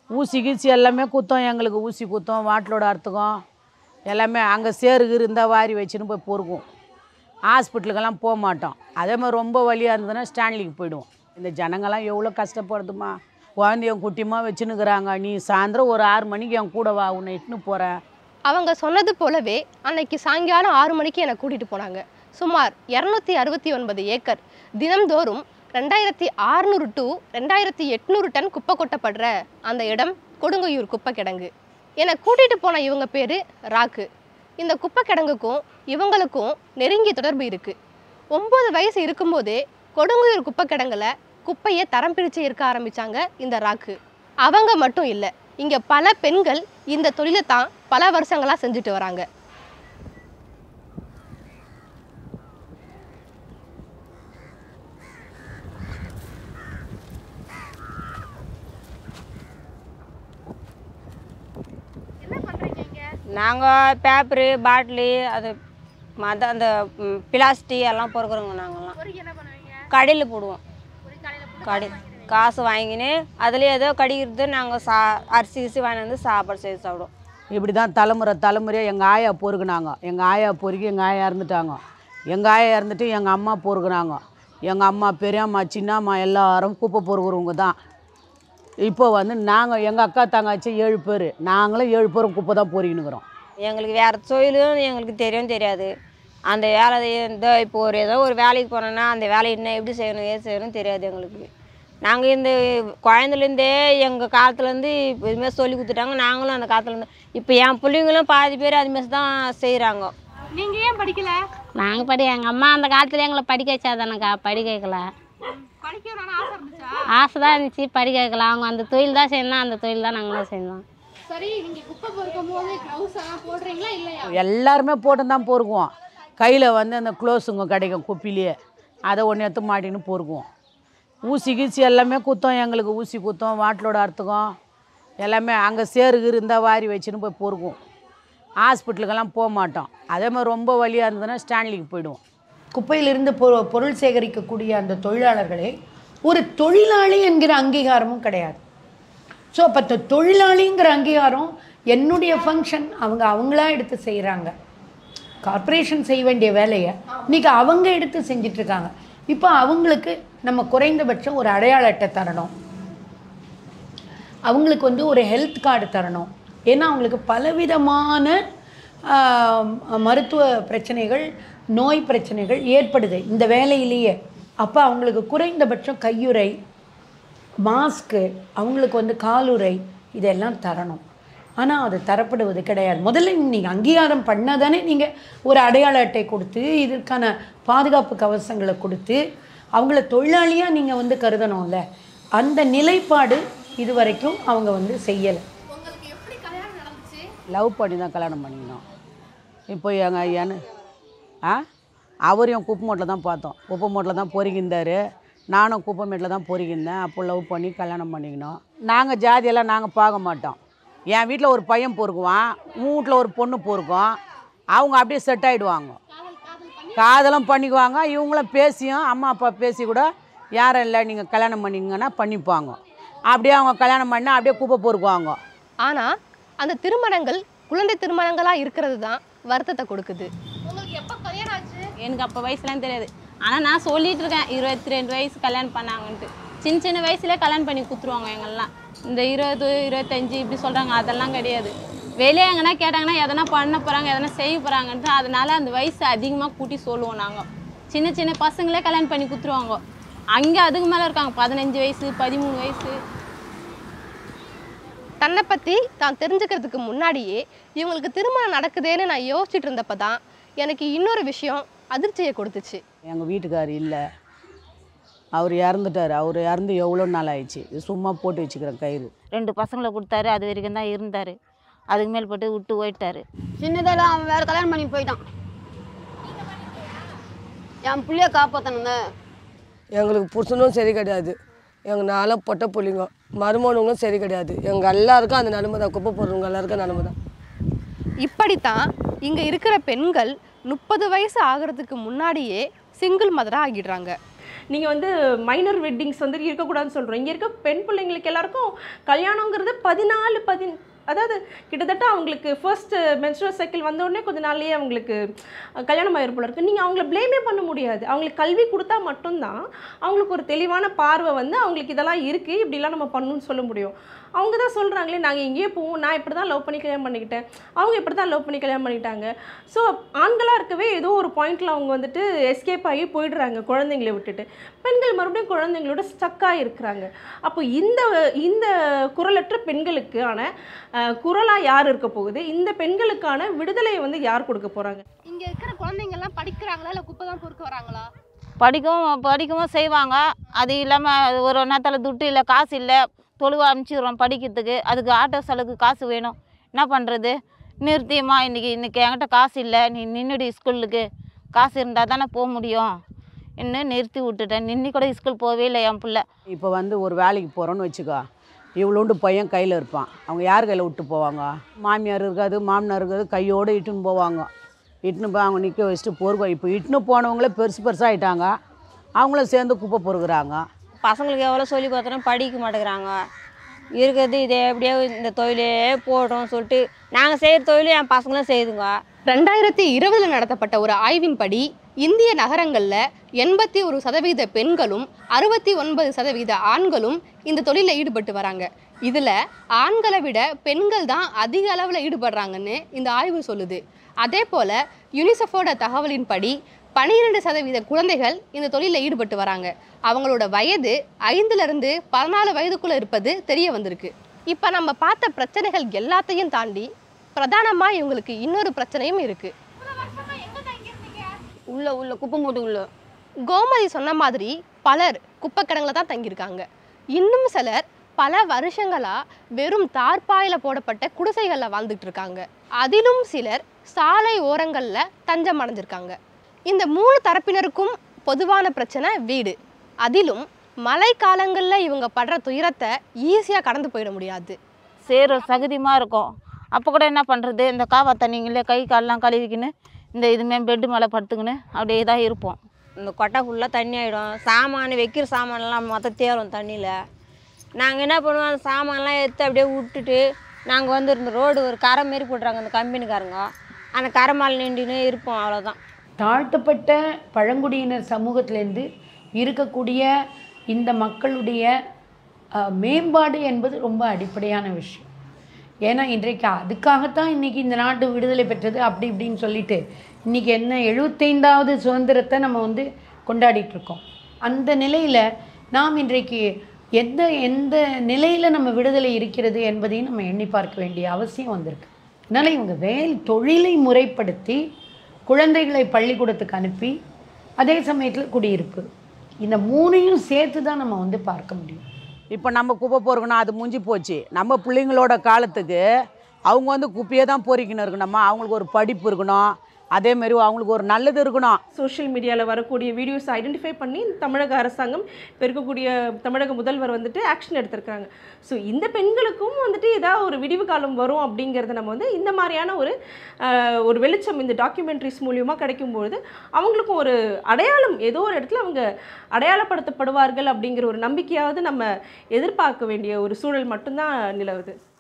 ஊசி கீசி எல்லாமே குத்தம் எங்களுக்கு ஊசி குத்தம் வாட்டிலோட அறுத்துக்கும் எல்லாமே அங்கே சேருக்கு இருந்தால் வாரி வச்சுன்னு போய் பொறுக்கும் ஹாஸ்பிட்டலுக்கெல்லாம் போக மாட்டோம் அதே மாதிரி ரொம்ப வலியாக இருந்ததுன்னா ஸ்டான்லிக்கு போயிடுவோம் இந்த ஜனங்கள்லாம் எவ்வளோ கஷ்டப்படுதுமா குழந்தைய குட்டியமாக வச்சுன்னுக்குறாங்க நீ சாயந்தரம் ஒரு ஆறு மணிக்கு என் கூட வா உன்னை இட்டுன்னு போகிறேன் அவங்க சொன்னது போலவே அன்னைக்கு சாயங்காலம் ஆறு மணிக்கு என்னை கூட்டிகிட்டு போனாங்க சுமார் இரநூத்தி அறுபத்தி ஒன்பது ஏக்கர் தினம்தோறும் ரெண்டாயிரத்தி ஆறுநூறு டு ரெண்டாயிரத்தி எட்நூறு டன் குப்பை கொட்டப்படுற அந்த இடம் கொடுங்கையூர் குப்பை கிடங்கு என்னை கூட்டிகிட்டு போன இவங்க பேர் ராக்கு இந்த குப்பை கிடங்குக்கும் இவங்களுக்கும் நெருங்கிய தொடர்பு இருக்குது ஒம்பது வயசு இருக்கும்போதே கொடுங்கையூர் குப்பை கிடங்குல குப்பையை தரம் பிரித்து இருக்க ஆரம்பித்தாங்க இந்த ராக்கு அவங்க மட்டும் இல்லை இங்கே பல பெண்கள் இந்த தொழிலை தான் பல வருஷங்களாக செஞ்சுட்டு வராங்க நாங்கள் பேப்பரு பாட்டிலு அது மத அந்த ம், பிளாஸ்டிக் எல்லாம் பொறுக்குறோங்க நாங்கள்லாம் கடையில் போடுவோம் கடை காசு வாங்கின்னு அதுலேயே ஏதோ கடிக்கிறது நாங்கள் சா அரிசி கிரிசி வாங்கி வந்து சாப்பாடு செய்து சாப்பிடுவோம் இப்படி தான் தலைமுறை தலைமுறையாக எங்கள் ஆயா பொறுக்குனாங்க எங்கள் ஆயா பொறுக்கி எங்கள் ஆயா இறந்துட்டாங்க எங்கள் ஆயா இறந்துட்டு எங்கள் அம்மா பொறுக்குனாங்க எங்கள் அம்மா பெரியம்மா சின்னம்மா எல்லாரும் குப்பை பொறுக்குறவங்க தான் இப்போ வந்து நாங்கள் எங்கள் அக்கா தங்கச்சி ஏழு பேர் நாங்களும் ஏழு பேரும் குப்பை தான் பொறுக்கினுக்குறோம் எங்களுக்கு வேறு தொழிலும் எங்களுக்கு தெரியும் தெரியாது அந்த வேலை இந்த இப்போ ஒரு ஏதோ ஒரு வேலைக்கு போனோன்னா அந்த வேலை என்ன எப்படி செய்யணும் ஏது செய்யணும் தெரியாது எங்களுக்கு நாங்கள் இந்த குழந்தைலேருந்தே எங்கள் காலத்துலேருந்து இப்போ இதுமாரி சொல்லி கொடுத்துட்டாங்க நாங்களும் அந்த காலத்துலேருந்து இப்போ என் பிள்ளைங்களும் பாதி பேர் அதுமாரி தான் செய்கிறாங்க நீங்கள் ஏன் படிக்கல நாங்கள் படி எங்கள் அம்மா அந்த காலத்தில் எங்களை படிக்க வச்சாதானக்கா படிக்க வைக்கல படிக்கணும்னு ஆசை இருந்துச்சா ஆசை தான் இருந்துச்சு படிக்க வைக்கல அவங்க அந்த தொழில் தான் செய்யணும் அந்த தொழில் தான் நாங்களும் செஞ்சோம் சரி நீங்கள் குப்பை பொறுக்கும் போது க்ளவுஸ் எல்லாம் போடுறீங்களா இல்லையா எல்லாருமே போட்டு தான் பொறுக்குவோம் கையில் வந்து அந்த க்ளோஸுங்க கிடைக்கும் குப்பிலேயே அதை ஒன்று எடுத்து மாட்டின்னு பொறுக்குவோம் ஊசி கீசி எல்லாமே குத்தம் எங்களுக்கு ஊசி குத்தம் வாட்டிலோட அறுத்துக்கும் எல்லாமே அங்கே சேருக்கு இருந்தால் வாரி வச்சுன்னு போய் பொறுக்கும் ஹாஸ்பிட்டலுக்கெல்லாம் போக மாட்டோம் அதே மாதிரி ரொம்ப வலியாக இருந்ததுன்னா ஸ்டான்லிக்கு போயிடுவோம் குப்பையிலிருந்து பொ பொருள் சேகரிக்கக்கூடிய அந்த தொழிலாளர்களே ஒரு தொழிலாளி என்கிற அங்கீகாரமும் கிடையாது ஸோ அப்போ இந்த தொழிலாளிங்கிற அங்கீகாரம் என்னுடைய ஃபங்க்ஷன் அவங்க அவங்களா எடுத்து செய்கிறாங்க கார்ப்பரேஷன் செய்ய வேண்டிய வேலையை இன்னைக்கு அவங்க எடுத்து செஞ்சுட்டு இருக்காங்க இப்போ அவங்களுக்கு நம்ம குறைந்தபட்சம் ஒரு அடையாள அட்டை தரணும் அவங்களுக்கு வந்து ஒரு ஹெல்த் கார்டு தரணும் ஏன்னா அவங்களுக்கு பலவிதமான ஆம், மருத்துவ பிரச்சனைகள் நோய் பிரச்சனைகள் ஏற்படுது இந்த வேலையிலேயே அப்போ அவங்களுக்கு குறைந்தபட்சம் கையுறை மாஸ்க்கு அவங்களுக்கு வந்து காலுறை இதெல்லாம் தரணும் ஆனால் அது தரப்படுவது கிடையாது முதல்ல நீங்கள் அங்கீகாரம் பண்ணாதானே நீங்கள் ஒரு அடையாள அட்டை கொடுத்து இதற்கான பாதுகாப்பு கவசங்களை கொடுத்து அவங்கள தொழிலாளியாக நீங்கள் வந்து கருதணும்ல அந்த நிலைப்பாடு இது வரைக்கும் அவங்க வந்து செய்யலை லவ் பண்ணி தான் கல்யாணம் பண்ணிக்கணும் இப்போ எங்கள் என ஆ அவரையும் குப்பை மூட்டில் தான் பார்த்தோம் குப்பை மூட்டில் தான் பொறுக்கிந்தார் நானும் குப்பை மேட்டில் தான் பொறுக்கிந்தேன் அப்போ லவ் பண்ணி கல்யாணம் பண்ணிக்கணும் நாங்கள் ஜாதியெல்லாம் நாங்கள் பார்க்க மாட்டோம் என் வீட்டில் ஒரு பையன் பொறுக்குவான் உன் வீட்டில் ஒரு பொண்ணு பொறுக்கும் அவங்க அப்படியே செட் ஆகிடுவாங்க காதலும் பண்ணிக்குவாங்க இவங்களும் பேசியும் அம்மா அப்பா பேசி கூட யாரும் இல்லை நீங்கள் கல்யாணம் பண்ணிங்கன்னா பண்ணிப்பாங்க அப்படியே அவங்க கல்யாணம் பண்ணால் அப்படியே குப்பை பொறுக்குவாங்க ஆனால் அந்த திருமணங்கள் குழந்தை திருமணங்களாக இருக்கிறது தான் வருத்தத்தை கொடுக்குது உங்களுக்கு எப்போ கல்யாணம் ஆச்சு எனக்கு அப்போ வயசுலாம் தெரியாது ஆனால் நான் சொல்லிட்டு இருக்கேன் இருபத்தி ரெண்டு வயசு கல்யாணம் பண்ணாங்கன்ட்டு சின்ன சின்ன வயசுலேயே கல்யாணம் பண்ணி கொடுத்துருவாங்க எங்கெல்லாம் இந்த இருபது இருபத்தஞ்சி இப்படி சொல்கிறாங்க அதெல்லாம் கிடையாது வெளியே எங்கன்னா கேட்டாங்கன்னா எதனா பண்ண போகிறாங்க எதனா செய்ய போகிறாங்கன்ட்டு அதனால அந்த வயசு அதிகமாக கூட்டி சொல்லுவோம் நாங்கள் சின்ன சின்ன பசங்களே கல்யாணம் பண்ணி கொடுத்துருவாங்க அங்கே அதுக்கு மேலே இருக்காங்க பதினஞ்சு வயசு பதிமூணு வயசு தன்னை பற்றி தான் தெரிஞ்சுக்கிறதுக்கு முன்னாடியே இவங்களுக்கு திருமணம் நடக்குதேன்னு நான் யோசிச்சுட்டு இருந்தப்ப தான் எனக்கு இன்னொரு விஷயம் அதிர்ச்சியை கொடுத்துச்சு எங்கள் வீட்டுக்கார் இல்லை அவர் இறந்துட்டார் அவர் இறந்து எவ்வளோ நாள் ஆயிடுச்சு இது சும்மா போட்டு வச்சுக்கிறேன் கயிறு ரெண்டு பசங்களை கொடுத்தாரு அது வரைக்கும் தான் இருந்தார் அதுக்கு மேல் போட்டு விட்டு போயிட்டாரு சின்னதெல்லாம் அவன் வேற கல்யாணம் பண்ணி போயிட்டான் என் பிள்ளைய காப்பாற்றணுங்க எங்களுக்கு புருஷனும் சரி கிடையாது எங்கள் நாளாக பொட்டை புள்ளிங்க மருமகனுங்களும் சரி கிடையாது எங்கள் எல்லாருக்கும் அந்த நிலைமை தான் குப்பை போடுறவங்க எல்லாருக்கும் நிலைமை தான் இப்படித்தான் இங்கே இருக்கிற பெண்கள் முப்பது வயசு ஆகிறதுக்கு முன்னாடியே சிங்கிள் மதராக ஆகிடுறாங்க நீங்கள் வந்து மைனர் வெட்டிங்ஸ் வந்து இருக்கக்கூடாதுன்னு சொல்கிறோம் இங்கே இருக்க பெண் பிள்ளைங்களுக்கு எல்லாருக்கும் கல்யாணங்கிறது பதினாலு பதின் அதாவது கிட்டத்தட்ட அவங்களுக்கு ஃபர்ஸ்ட் மென்ஸ்ட்ரல் சைக்கிள் வந்த உடனே கொஞ்ச நாள்லயே அவங்களுக்கு அஹ், கல்யாணம் ஆயிரும் போல இருக்கு நீங்கள் அவங்கள ப்ளேமே பண்ண முடியாது அவங்களுக்கு கல்வி கொடுத்தா மட்டும்தான் அவங்களுக்கு ஒரு தெளிவான பார்வை வந்து அவங்களுக்கு இதெல்லாம் இருக்குது இப்படிலாம் நம்ம பண்ணணும்னு சொல்ல முடியும் அவங்க தான் சொல்கிறாங்களே நாங்கள் எங்கேயே போவோம் நான் இப்படி தான் லவ் பண்ணி கல்யாணம் பண்ணிக்கிட்டேன் அவங்க இப்படி தான் லவ் பண்ணி கல்யாணம் பண்ணிக்கிட்டாங்க ஸோ ஆண்களாக இருக்கவே ஏதோ ஒரு பாயிண்டில் அவங்க வந்துட்டு எஸ்கேப் ஆகி போயிடுறாங்க குழந்தைங்களை விட்டுட்டு பெண்கள் மறுபடியும் குழந்தைங்களோட ஸ்டக்காக இருக்கிறாங்க அப்போ இந்த இந்த குரலற்ற பெண்களுக்கான குரலாக யார் இருக்க போகுது இந்த பெண்களுக்கான விடுதலையை வந்து யார் கொடுக்க போகிறாங்க இங்க இருக்கிற குழந்தைங்க எல்லாம் படிக்கிறாங்களா இல்ல குப்பை தான் பொறுக்க வராங்களா படிக்கவும் படிக்கவும் செய்வாங்க அது இல்லாமல் ஒரு நேரத்தில் துட்டு இல்லை காசு இல்லை தொழுவ அனுப்பிச்சிடுறோம் படிக்கிறதுக்கு அதுக்கு ஆட்டோ செலவுக்கு காசு வேணும் என்ன பண்ணுறது நிறுத்தியம்மா இன்றைக்கி இன்றைக்கி என்கிட்ட காசு இல்லை நீ நின்றுடு ஸ்கூலுக்கு காசு இருந்தால் தானே போக முடியும் இன்னும் நிறுத்தி விட்டுட்டேன் நின்று கூட ஸ்கூல் போகவே இல்லை என் பிள்ளை இப்போ வந்து ஒரு வேலைக்கு போகிறோன்னு வச்சுக்கோ இவ்வளோண்டு பையன் கையில் இருப்பான் அவங்க யார் கையில் விட்டு போவாங்க மாமியார் இருக்காது மாமனார் இருக்காது கையோடு இட்டுன்னு போவாங்க இட்டுன்னு போய் அவங்க நிற்க வச்சுட்டு பொறுக்க இப்போ இட்டுன்னு போனவங்களே பெருசு பெருசாக ஆயிட்டாங்க அவங்களும் சேர்ந்து குப்பை பொறுக்குறாங்க பசங்களுக்கு எவ்வளோ சொல்லி பார்த்தோன்னா படிக்க மாட்டேங்கிறாங்க இருக்கிறது இதே எப்படியே இந்த தொழிலே போடுறோம் சொல்லிட்டு நாங்கள் செய்கிற தொழிலும் என் பசங்களும் செய்யுதுங்க ரெண்டாயிரத்தி இருபதுல நடத்தப்பட்ட ஒரு ஆய்வின்படி இந்திய நகரங்கள்ல எண்பத்தி ஒரு சதவீத பெண்களும் அறுபத்தி ஒன்பது சதவீத ஆண்களும் இந்த தொழிலில் ஈடுபட்டு வராங்க இதுல ஆண்களை விட பெண்கள் தான் அதிக அளவில் ஈடுபடுறாங்கன்னு இந்த ஆய்வு சொல்லுது அதே போல யுனிசெஃபோட தகவலின்படி பன்னிரெண்டு சதவீத குழந்தைகள் இந்த தொழிலில் ஈடுபட்டு வராங்க அவங்களோட வயது ஐந்துல இருந்து பதினாலு வயதுக்குள்ள இருப்பது தெரிய வந்திருக்கு இப்போ நம்ம பார்த்த பிரச்சனைகள் எல்லாத்தையும் தாண்டி பிரதானமாக இவங்களுக்கு இன்னொரு பிரச்சனையும் இருக்கு உள்ள உள்ள குப்பை மூட்டு உள்ள கோமதி சொன்ன மாதிரி பலர் குப்பைக்கிடங்குல தான் தங்கியிருக்காங்க இன்னும் சிலர் பல வருஷங்களா வெறும் தார்பாயில போடப்பட்ட குடிசைகள்ல வாழ்ந்துட்டு இருக்காங்க அதிலும் சிலர் சாலை ஓரங்கள்ல தஞ்சம் அடைஞ்சிருக்காங்க இந்த மூணு தரப்பினருக்கும் பொதுவான பிரச்சனை வீடு அதிலும் மழை காலங்களில் இவங்க படுற துயரத்தை ஈஸியாக கடந்து போயிட முடியாது சேர சகதியமாக இருக்கும் அப்போ கூட என்ன பண்ணுறது இந்த காவா தண்ணிங்களே கை காலெலாம் கழுவிக்கின்னு இந்த இதுமாரி பெட்டு மேலே படுத்துக்கின்னு அப்படியே தான் இருப்போம் இந்த கொட்டை ஃபுல்லாக தண்ணி ஆகிடும் சாமான் வைக்கிற சாமான்லாம் மொத்தம் தேரும் தண்ணியில் நாங்கள் என்ன பண்ணுவோம் அந்த சாமான்லாம் எடுத்து அப்படியே விட்டுட்டு நாங்கள் வந்து இந்த ரோடு ஒரு கரை மாரி போட்டுறாங்க அந்த கம்பெனிக்காரங்க அந்த கரை மேலே நின்றுன்னு இருப்போம் அவ்வளோதான் தாழ்த்தப்பட்ட பழங்குடியினர் சமூகத்திலேருந்து இருக்கக்கூடிய இந்த மக்களுடைய அஹ், மேம்பாடு என்பது ரொம்ப அடிப்படையான விஷயம் ஏன்னா இன்றைக்கு அதுக்காகத்தான் இன்றைக்கி இந்த நாட்டு விடுதலை பெற்றது அப்படி இப்படின்னு சொல்லிட்டு இன்றைக்கி என்ன எழுபத்தைந்தாவது சுதந்திரத்தை நம்ம வந்து கொண்டாடிட்டு இருக்கோம் அந்த நிலையில் நாம் இன்றைக்கு எந்த எந்த நிலையில் நம்ம விடுதலை இருக்கிறது என்பதையும் நம்ம எண்ணி பார்க்க வேண்டிய அவசியம் வந்திருக்கு அதனால் இவங்க வேல் தொழிலை முறைப்படுத்தி குழந்தைகளை பள்ளிக்கூடத்துக்கு அனுப்பி அதே சமயத்தில் குடியிருப்பு இந்த மூணையும் சேர்த்து தான் நம்ம வந்து பார்க்க முடியும் இப்போ நம்ம குப்பை பொறுக்கணும் அது முடிஞ்சு போச்சு நம்ம பிள்ளைங்களோட காலத்துக்கு அவங்க வந்து குப்பையே தான் பொறிக்கணும் இருக்கணும்மா அவங்களுக்கு ஒரு படிப்பு இருக்கணும் அதேமாரி அவங்களுக்கு ஒரு நல்லது இருக்கணும் சோஷியல் மீடியாவில் வரக்கூடிய வீடியோஸ் ஐடென்டிஃபை பண்ணி தமிழக அரசாங்கம் இப்போ இருக்கக்கூடிய தமிழக முதல்வர் வந்துட்டு ஆக்ஷன் எடுத்திருக்காங்க ஸோ இந்த பெண்களுக்கும் வந்துட்டு ஏதாவது ஒரு விடிவு காலம் வரும் அப்படிங்கிறத நம்ம வந்து இந்த மாதிரியான ஒரு ஆஹ், ஒரு வெளிச்சம் இந்த டாக்குமெண்ட்ரிஸ் மூலியமாக கிடைக்கும்பொழுது அவங்களுக்கும் ஒரு அடையாளம் ஏதோ ஒரு இடத்துல அவங்க அடையாளப்படுத்தப்படுவார்கள் அப்படிங்கிற ஒரு நம்பிக்கையாவது நம்ம எதிர்பார்க்க வேண்டிய ஒரு சூழல் மட்டும்தான் நிலவுது